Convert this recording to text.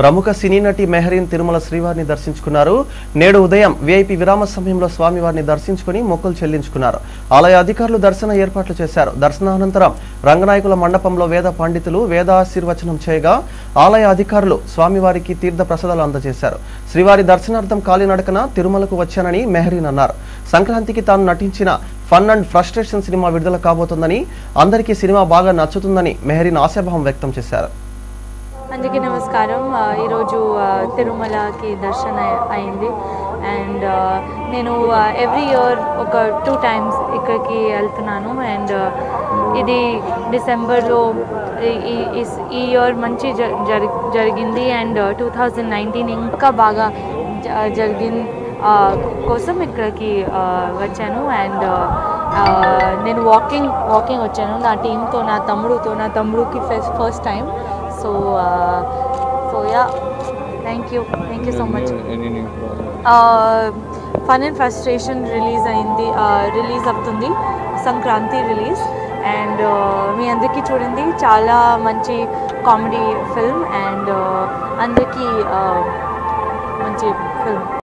ప్రముఖ సినీ నటి మెహరీన్ తిరుమల శ్రీవారిని దర్శించుకున్నారు నేడు ఉదయం విఐపి విరామ సమయంలో స్వామివారిని దర్శించుకుని మొక్కులు చెల్లించుకున్నారు ఆలయ అధికారులు దర్శన ఏర్పాట్లు చేశారు దర్శనానంతరం రంగనాయకుల మండపంలో వేద పండితులు వేదాశీర్వచనం చేయగా ఆలయ అధికారులు స్వామివారికి తీర్థ ప్రసాదాలు అందజేశారు శ్రీవారి దర్శనార్థం కాలినడకన తిరుమలకు వచ్చానని మెహరీన్ అన్నారు సంక్రాంతికి తాను నటించిన ఫన్ అండ్ ఫ్రస్ట్రేషన్ సినిమా విడుదల కాబోతోందని అందరికీ సినిమా బాగా నచ్చుతుందని మెహరీన్ ఆశాభావం వ్యక్తం చేశారు అందరికీ నమస్కారం ఆ, ఈరోజు ఆ, తిరుమలకి దర్శన అయింది అండ్ నేను ఎవ్రీ ఇయర్ ఒక టూ టైమ్స్ ఇక్కడికి వెళ్తున్నాను అండ్ ఇది డిసెంబర్లో ఈ- ఈ- ఈ- ఈ ఇయర్ మంచి జ- జరి- జరిగింది అండ్ టూ థౌజండ్ నైన్టీన్ ఇంకా బాగా జ- జరిగిన ఆ, కోసం ఇక్కడికి ఆ, వచ్చాను అండ్ నేను వాకింగ్ వాకింగ్ వచ్చాను నా టీంతో నా తమ్ముడుతో నా తమ్ముడికి first first time so so yeah thank you thank you so much Any new project? Fun and frustration release అయింది రిలీజ్ అవుతుంది సంక్రాంతి రిలీజ్ అండ్ మీ అందరికీ చూడండి చాలా మంచి కామెడీ ఫిల్మ్ అండ్ అందరికీ uh, మంచి ఫిల్మ్